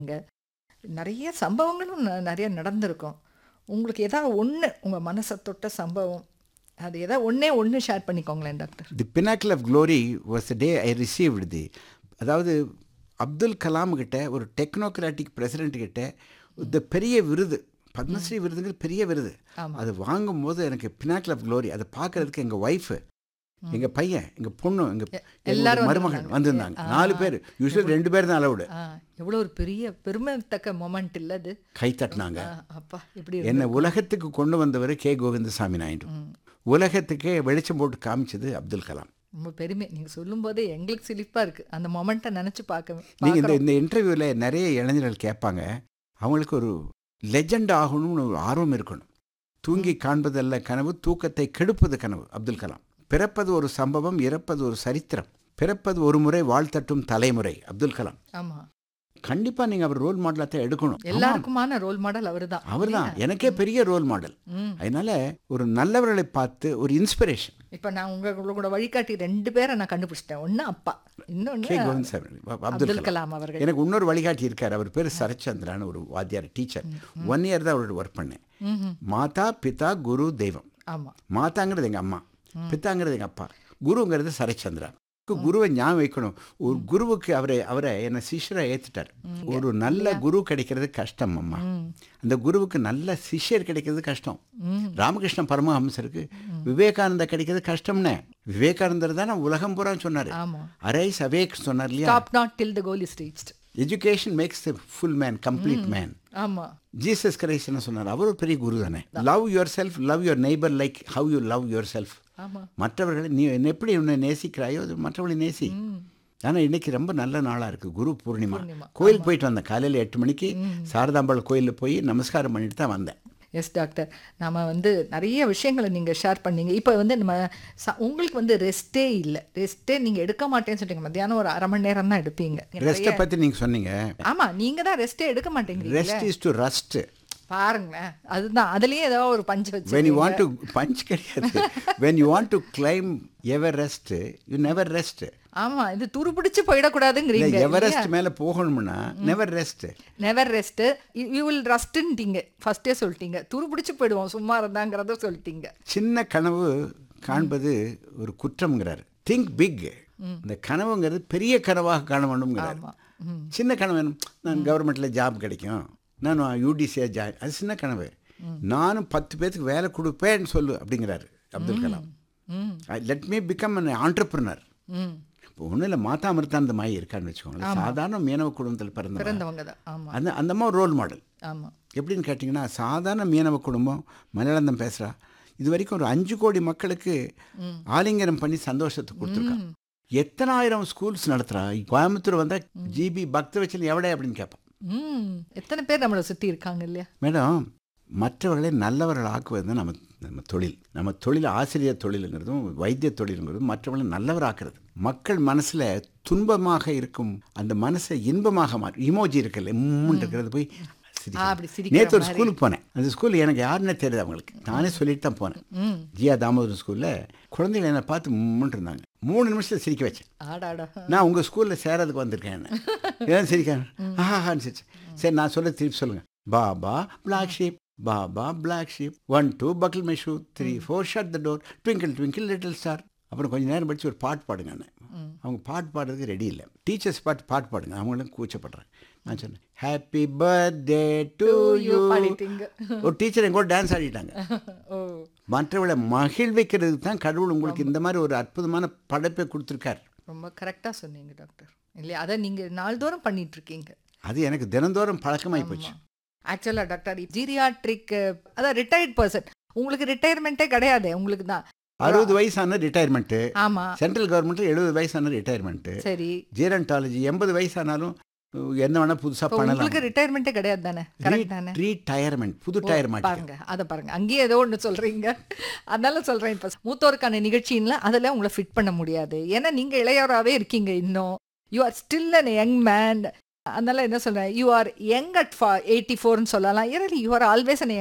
இங்க நிறைய சம்பவங்களும் ந நிறைய நடந்திருக்கும். உங்களுக்கு ஏதாவது ஒண்ணு உங்க மனச தொட்ட சம்பவம், அது ஏதாவது ஒண்ணே ஒண்ணு ஷேர் பண்ணிக்கோங்களேன் doctor. The pinnacle of glory was the day I received the அதாவது அப்துல் கலாம் கிட்ட ஒரு டெக்னோக்ராட்டிக் பிரசிடென்ட் கிட்ட இந்த பெரிய விருது பத்மஸ்ரீ விருதுங்கிறது பெரிய விருது ஆமா. அது வாங்கும்போது எனக்கு பினாக்கிள் ஆஃப் க்ளோரி அதை பார்க்கறதுக்கு எங்கள் ஒய்ஃபு எங்கள் பையன் எங்கள் பொண்ணு எங்கள் எல்லாரும் மருமகன் வந்திருந்தாங்க. வந்திருந்தாங்க ஆ. நாலு பேர் யூஸ்வலி ரெண்டு பேர் தான் அலவுடு ஆ, எவ்வளோ ஒரு பெரிய பெருமைத்தக்க மொமெண்ட் இல்ல அது. கை தட்டினாங்க ஆ, அப்பா இப்படி என்னை இருந்து உலகத்துக்கு கொண்டு வந்தவர் கே கோவிந்தசாமி நாயுடு உலகத்துக்கே வெளிச்சம் போட்டு காமிச்சது அப்துல் கலாம் ரொம்ப பெருமை நீங்க சொல்லும்போதே எங்களுக்கு சிலிப்பா இருக்கு அந்த மொமெண்ட்டை நினைச்சு பார்க்க நீங்கள் இந்த பார்க்கறோம். இந்த இன்டர்வியூவில் நிறைய இளைஞர்கள் கேட்பாங்க அவங்களுக்கு ஒரு லெஜெண்ட் ஆகணும்னு ஒரு ஆர்வம் இருக்கணும் தூங்கி காண்பதல்ல கனவு தூக்கத்தை கெடுப்பது கனவு அப்துல் கலாம் பிறப்பது ஒரு சம்பவம் இறப்பது ஒரு சரித்திரம் பிறப்பது ஒரு முறை வாழ்த்தட்டும் தலைமுறை அப்துல் கலாம் ஆமா கண்டிப்பாக நீங்கள் அவர் ரோல் மாடலாக தான் எடுக்கணும் எல்லாருக்குமான ரோல் மாடல் அவர்தான் அவர் தான் எனக்கே பெரிய ரோல் மாடல் ம். அதனால ஒரு நல்லவர்களை பார்த்து ஒரு இன்ஸ்பிரேஷன் இப்ப நான் உங்க உங்களோட வழிகாட்டி ரெண்டு பேரை நான் கண்டுபிடிச்சிட்டேன் ஒண்ணு அப்பா கே இன்னொன்னு கோவிந்த் அப்துல் அப்துல் கலாம் கலாம் அவர்கள் எனக்கு இன்னொரு வழிகாட்டி இருக்கார் அவர் பேர் சரச்சந்திரான்னு ஒரு வாத்தியார் டீச்சர் ஒன் இயர் தான் அவரோட ஒர்க் பண்ணேன் ம்ஹும். மாதா பிதா குரு தெய்வம் ஆமா மாதாங்கிறது எங்கள் அம்மா பித்தாங்கிறது எங்கள் அப்பா குருங்கிறது சரச்சந்திரா குருவை ஞாபகம் வைக்கணும் ஒரு குருவுக்கு அவரை அவரை என்னை சிஷ்யரை ஏற்றுட்டார் ஒரு நல்ல குரு கிடைக்கிறது கஷ்டம் அம்மா அந்த குருவுக்கு நல்ல சிஷ்யர் கிடைக்கிறது கஷ்டம் ராமகிருஷ்ண பரமஹம்சருக்கு விவேகானந்தா கிடைக்கிறது கஷ்டம்னே விவேகானந்தர் தானே உலகம் பூரா சொன்னார் ஆமா அரைஸ் அவேக் சொன்னார் இல்லையா stop not till the goal is reached education makes the full man complete man ஆமா ஜீசஸ் கிரைஸ்ட் என்ன சொன்னார் அவர் ஒரு பெரிய குரு தானே love yourself love your neighbour like how you love yourself ஆமா மற்றவர்களை நீ எப்படி உன்னை நேசிக்கிறாயோ அது மற்றவர்களை நேசி ஆனால் இன்னைக்கு ரொம்ப நல்ல நாளாக இருக்குது குரு பூர்ணிமா பூர்ணிமா, கோயில் போயிட்டு வந்தேன் காலையில் எட்டு மணிக்கு சாரதாம்பாள் கோயிலில் போய் நமஸ்காரம் பண்ணிட்டு தான் வந்தேன் எஸ் டாக்டர் நாம வந்து நிறைய விஷயங்களை நீங்க ஷேர் பண்ணீங்க இப்போ வந்து நம்ம ச- உங்களுக்கு வந்து ரெஸ்டே இல்லை ரெஸ்டே நீங்க எடுக்க மாட்டேன்னு சொல்றீங்க மத்தியானம் ஒரு அரை மணி நேரம் தான் எடுப்பீங்க ரெஸ்ட்டை பற்றி நீங்கள் சொன்னீங்க ஆமா நீங்க தான் ரெஸ்டே எடுக்க மாட்டேங்கிறீங்க ரெஸ்ட் இஸ் டு ரஸ்ட் பாருங்களேன் அதுதான் அதுலயே ஏதோ ஒரு பஞ்சு வச்சு when you want to punch கிடையாது when you want to climb Everest you never rest ஆமா இது துருப்பிடிச்சு போயிடக்கூடாதுங்கிறீங்க இல்லை எவரெஸ்ட் மேலே போகணும்னா never rest never rest you will ரஸ்ட்ன்ட்டீங்க ஃபர்ஸ்டே சொல்லிட்டீங்க துருப்பிடிச்சு போயிடுவோம் சும்மா இருந்தாங்கிறத சொல்லிட்டீங்க சின்ன கனவு காண்பது ஒரு குற்றம்ங்கிறார் திங்க் பிக் இந்த கனவுங்கிறது பெரிய கனவாக காண வேண்டும்ங்கிறார் ஆமா ம் சின்ன கனவு வேணும் நான் கவர்மெண்ட்டில் ஜாப் கிடைக்கும் நான் யூடிசியாக ஜாயின் அது சின்ன கனவு நானும் பத்து பேருக்கு வேலை கொடுப்பேன்னு சொல்லு அப்படிங்கிறாரு Abdul Kalam hmm let me become an entrepreneur hmm இப்போ ஒன்றும் இல்லை மாதா அமிர்தானந்த மாய் இருக்கான்னு வச்சுக்கோங்களேன் சாதாரண மீனவ குடும்பத்தில் பிறந்த பிறந்தவங்க தான் ஆமா அந்த அந்த அம்மா ரோல் மாடல் ஆமா எப்படின்னு கேட்டிங்கன்னா சாதாரண மீனவ குடும்பம் மலையாளம் பேசுகிறா இது வரைக்கும் ஒரு அஞ்சு கோடி மக்களுக்கு ஆலிங்கனம் பண்ணி சந்தோஷத்தை கொடுத்துருக்கா எத்தனாயிரம் ஸ்கூல்ஸ் நடத்துகிறா கோயம்புத்தூர் வந்தால் ஜிபி பக்தவச்சல் எவடே அப்படின்னு கேட்பான் ம் எத்தனை பேர் நம்மளை சுத்தி இருக்காங்க இல்லையா மேடம் மற்றவர்களை நல்லவர்கள் ஆக்குவது தான் நம்ம நம்ம தொழில் நம்ம தொழில் ஆசிரியர் தொழிலுங்கிறதும் வைத்திய தொழிலுங்கிறதும் மற்றவர்களை நல்லவராக்குறது மக்கள் மனசில் துன்பமாக இருக்கும் அந்த மனசை இன்பமாக மாற்றும் இமோஜி இருக்குல்ல இம்முன்னு இருக்கிறது போய் ஆ, அப்படி சிரிக்கிற நேற்று ஒரு மாதிரி. ஸ்கூலுக்கு போனேன் அந்த ஸ்கூல் எனக்கு யாருன்னே தெரியுது அவங்களுக்கு நானே சொல்லிட்டு தான் போனேன் ம் ஜியா தாமோதரன் ஸ்கூலில் குழந்தைகள் என்னை பார்த்து மும்முன்னு இருந்தாங்க மூணு நிமிஷத்தில் சிரிக்க வச்சேன் ஆடாடா நான் உங்கள் ஸ்கூலில் சேரதுக்கு வந்திருக்கேன் என்ன ஏன் சிரிக்கேன் ஆஹான்னு சிரிச்சு சரி நான் சொல்ல திருப்பி சொல்லுங்கள் baa baa black sheep baa baa black sheep one two buckle my shoe three four shut the door twinkle twinkle little star அப்புறம் கொஞ்ச நேரம் படித்து ஒரு பாட்டு பாடுங்க அண்ணன் அவங்க பாட்டு பாடுறதுக்கு ரெடி இல்லை டீச்சர்ஸ் பாட்டு பாட்டு பாடுங்க அவங்களும் கூச்சப்படுறேன் நான் சொன்னேன் ஹாப்பி பர்த்டே டு யூ பாடிட்டீங்க ஒரு டீச்சர் எங்கூட டான்ஸ் ஆடிட்டாங்க ஓ மற்றவளை மகிழ்விக்கிறதுக்கு தான் கடவுள் உங்களுக்கு இந்த மாதிரி ஒரு அற்புதமான படைப்பை கொடுத்துருக்கார் ரொம்ப கரெக்டாக சொன்னீங்க டாக்டர் இல்லையா அதை நீங்க நாள்தோறும் பண்ணிட்டு இருக்கீங்க அது எனக்கு தினந்தோறும் பழக்கமாகி போச்சு ஆக்சுவலாக டாக்டர் ஜீரியாட்ரிக் அதான் ரிட்டையர்ட் பர்சன் உங்களுக்கு ரிட்டையர்மெண்ட்டே கிடையாது உங்களுக்கு தான் அறுபது வயசான ரிட்டையர்மெண்ட்டு ஆமா சென்ட்ரல் கவர்மெண்ட்டில் எழுபது வயசான ரிட்டையர்மெண்ட்டு சரி ஜீரண்டாலஜி எண்பது வயசானாலும் அஹ், என்ன வேணால் புதுசாக இப்போ பண்ணலாம் உங்களுக்கு ரிட்டையர்மெண்ட்டே கிடையாது தானே கரெக்ட் தானே ரீடையர்மெண்ட் புது டயர் மாட்டி பாருங்க அதை பாருங்க அங்கேயே ஏதோ ஒன்று சொல்றீங்க அதனால சொல்றேன் இப்போ மூத்தோருக்கான நிகழ்ச்சின்ல அதில் உங்களை ஃபிட் பண்ண முடியாது ஏன்னா நீங்க இளையவராகவே இருக்கீங்க இன்னும் you are still an young man அதனால என்ன சொல்றேன் யூ ஆர் யங் அட் ஃபா எயிட்டி ஃபோர்னு சொல்லலாம் ஏன்னா யூ ஆர் ஆல்வேஸ் அன்